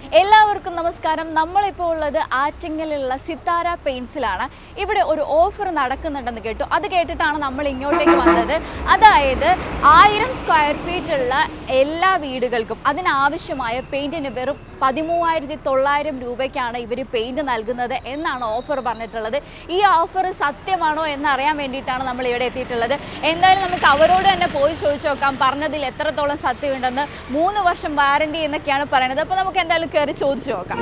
എല്ലാവർക്കും നമസ്കാരം നമ്മളിപ്പോൾ ഉള്ളത് ആറ്റിങ്ങലുള്ള സിത്താര പെയിൻസിലാണ് ഇവിടെ ഒരു ഓഫർ നടക്കുന്നുണ്ടെന്ന് കേട്ടു അത് കേട്ടിട്ടാണ് നമ്മൾ ഇങ്ങോട്ടേക്ക് വന്നത് അതായത് ആയിരം സ്ക്വയർ ഫീറ്റ് ഉള്ള എല്ലാ വീടുകൾക്കും അതിനാവശ്യമായ പെയിന്റിന് വെറും പതിമൂവായിരത്തി തൊള്ളായിരം രൂപയ്ക്കാണ് ഇവർ പെയിന്റ് നൽകുന്നത് എന്നാണ് ഓഫർ പറഞ്ഞിട്ടുള്ളത് ഈ ഓഫർ സത്യമാണോ എന്ന് അറിയാൻ വേണ്ടിയിട്ടാണ് നമ്മൾ ഇവിടെ എത്തിയിട്ടുള്ളത് എന്തായാലും നമുക്ക് അവരോട് തന്നെ പോയി ചോദിച്ചു നോക്കാം പറഞ്ഞതിൽ എത്രത്തോളം സത്യമുണ്ടെന്ന് മൂന്ന് വർഷം വാറണ്ടി എന്നൊക്കെയാണ് പറയുന്നത് അപ്പോൾ നമുക്ക് എന്തായാലും കയറി ചോദിച്ചു നോക്കാം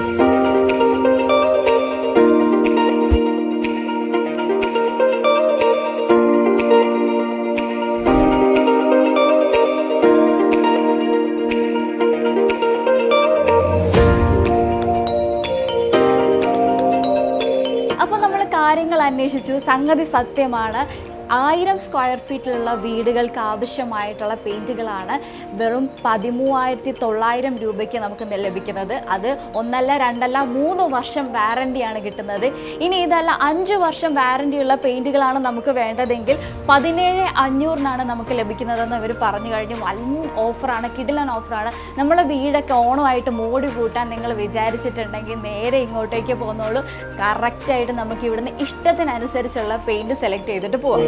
അപ്പോൾ നമ്മൾ കാര്യങ്ങൾ അന്വേഷിച്ചു സംഗതി സത്യമാണ് ആയിരം സ്ക്വയർ ഫീറ്റിലുള്ള വീടുകൾക്ക് ആവശ്യമായിട്ടുള്ള പെയിൻറ്റുകളാണ് വെറും പതിമൂവായിരത്തി തൊള്ളായിരം രൂപയ്ക്ക് നമുക്ക് ന- ലഭിക്കുന്നത് അത് ഒന്നല്ല രണ്ടല്ല മൂന്ന് വർഷം വാറണ്ടിയാണ് കിട്ടുന്നത് ഇനി ഇതല്ല അഞ്ച് വർഷം വാറണ്ടിയുള്ള പെയിൻറ്റുകളാണ് നമുക്ക് വേണ്ടതെങ്കിൽ പതിനേഴ് അഞ്ഞൂറിനാണ് നമുക്ക് ലഭിക്കുന്നതെന്ന് ഇവർ പറഞ്ഞു കഴിഞ്ഞു വൻ ഓഫറാണ് കിടിലൻ ഓഫറാണ് നമ്മളെ വീടൊക്കെ ഓണമായിട്ട് മോടി കൂട്ടാൻ നിങ്ങൾ വിചാരിച്ചിട്ടുണ്ടെങ്കിൽ നേരെ ഇങ്ങോട്ടേക്ക് പോകുന്നോളൂ കറക്റ്റായിട്ട് നമുക്ക് ഇവിടുന്ന് ഇഷ്ടത്തിനനുസരിച്ചുള്ള പെയിൻറ് സെലക്ട് ചെയ്തിട്ട് പോവാം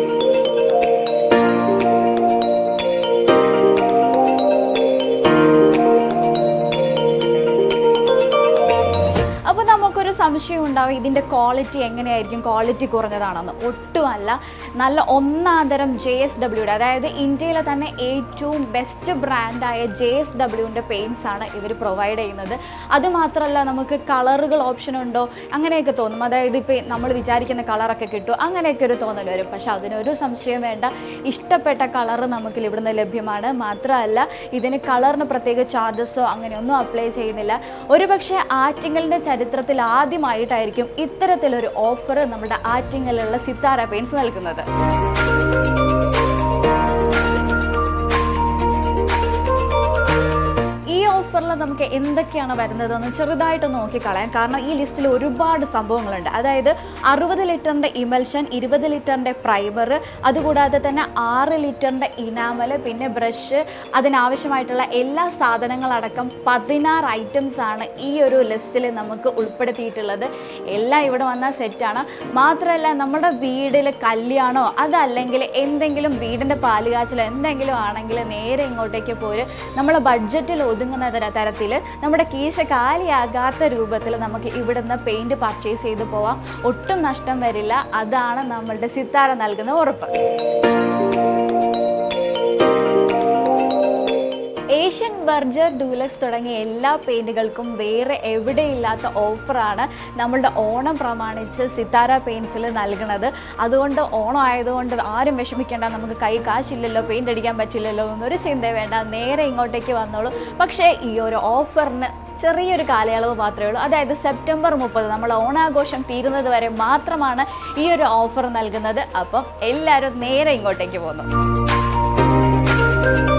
അപ്പോൾ നമുക്കൊരു സംശയം ഉണ്ടാവും ഇതിൻ്റെ ക്വാളിറ്റി എങ്ങനെയായിരിക്കും ക്വാളിറ്റി കുറഞ്ഞതാണെന്ന് ഒട്ടുമല്ല നല്ല ഒന്നാന്തരം ജെ എസ് ഡബ്ല്യൂടെ അതായത് ഇന്ത്യയിലെ തന്നെ ഏറ്റവും ബെസ്റ്റ് ബ്രാൻഡായ ജെ എസ് ഡബ്ല്യുവിൻ്റെ പെയിൻസ് ആണ് ഇവർ പ്രൊവൈഡ് ചെയ്യുന്നത് അതുമാത്രമല്ല നമുക്ക് കളറുകൾ ഓപ്ഷൻ ഉണ്ടോ അങ്ങനെയൊക്കെ തോന്നും അതായത് ഇപ്പോൾ നമ്മൾ വിചാരിക്കുന്ന കളറൊക്കെ കിട്ടും അങ്ങനെയൊക്കെ ഒരു തോന്നൽ വരും പക്ഷെ അതിനൊരു സംശയം വേണ്ട ഇഷ്ടപ്പെട്ട കളറ് നമുക്ക് ഇവിടുന്ന് ലഭ്യമാണ് മാത്രമല്ല ഇതിന് കളറിന് പ്രത്യേക ചാർജസോ അങ്ങനെയൊന്നും അപ്ലൈ ചെയ്യുന്നില്ല ഒരുപക്ഷെ ആറ്റിങ്ങലിൻ്റെ ചരിത്രത്തിൽ ആദ്യമായിട്ടായിരിക്കും ഇത്തരത്തിലൊരു ഓഫർ നമ്മുടെ ആറ്റിങ്ങലുള്ള സിത്താര പെയിൻസ് നൽകുന്നത് ഈ ഓഫറിൽ നമുക്ക് എന്തൊക്കെയാണ് വരുന്നതെന്ന് ചെറുതായിട്ട് നോക്കിക്കളയാം കാരണം ഈ ലിസ്റ്റിൽ ഒരുപാട് സംഭവങ്ങളുണ്ട് അതായത് അറുപത് ലിറ്ററിൻ്റെ ഇമൽഷൻ ഇരുപത് ലിറ്ററിൻ്റെ പ്രൈമർ അതുകൂടാതെ തന്നെ ആറ് ലിറ്ററിൻ്റെ ഇനാമൽ പിന്നെ ബ്രഷ് അതിനാവശ്യമായിട്ടുള്ള എല്ലാ സാധനങ്ങളടക്കം പതിനാറ് ഐറ്റംസ് ആണ് ഈ ഒരു ലിസ്റ്റിൽ നമുക്ക് ഉൾപ്പെടുത്തിയിട്ടുള്ളത് എല്ലാം ഇവിടെ വന്നാൽ സെറ്റാണ് മാത്രമല്ല നമ്മുടെ വീട്ടിൽ കല്യാണോ അതല്ലെങ്കിൽ എന്തെങ്കിലും വീടിൻ്റെ പാലുകാച്ചിലോ എന്തെങ്കിലും ആണെങ്കിൽ നേരെ ഇങ്ങോട്ടേക്ക് പോര് നമ്മളെ ബഡ്ജറ്റിൽ ഒതുങ്ങുന്ന തര- തരത്തിൽ നമ്മുടെ കീശ കാലിയാകാത്ത രൂപത്തിൽ നമുക്ക് ഇവിടുന്ന് പെയിൻറ് പർച്ചേസ് ചെയ്ത് പോവാം ഒട്ടും നഷ്ടം വരില്ല അതാണ് നമ്മളുടെ സിത്താര നൽകുന്ന ഉറപ്പ് ഏഷ്യൻ ബർജർ ഡൂലക്സ് തുടങ്ങിയ എല്ലാ പെയിൻറ്റുകൾക്കും വേറെ എവിടെയില്ലാത്ത ഓഫറാണ് നമ്മളുടെ ഓണം പ്രമാണിച്ച് സിത്താര പെയിൻസിൽ നൽകുന്നത് അതുകൊണ്ട് ഓണം ആയതുകൊണ്ട് ആരും വിഷമിക്കേണ്ട നമുക്ക് കൈ കാശില്ലല്ലോ പെയിൻ്റ് അടിക്കാൻ പറ്റില്ലല്ലോ എന്നൊരു ചിന്ത വേണ്ട നേരെ ഇങ്ങോട്ടേക്ക് വന്നോളൂ പക്ഷേ ഈ ഒരു ഓഫറിന് ചെറിയൊരു കാലയളവ് മാത്രമേ ഉള്ളൂ അതായത് സെപ്റ്റംബർ മുപ്പത് നമ്മൾ ഓണാഘോഷം തീരുന്നത് വരെ മാത്രമാണ് ഈ ഒരു ഓഫർ നൽകുന്നത് അപ്പം എല്ലാവരും നേരെ ഇങ്ങോട്ടേക്ക് പോകുന്നു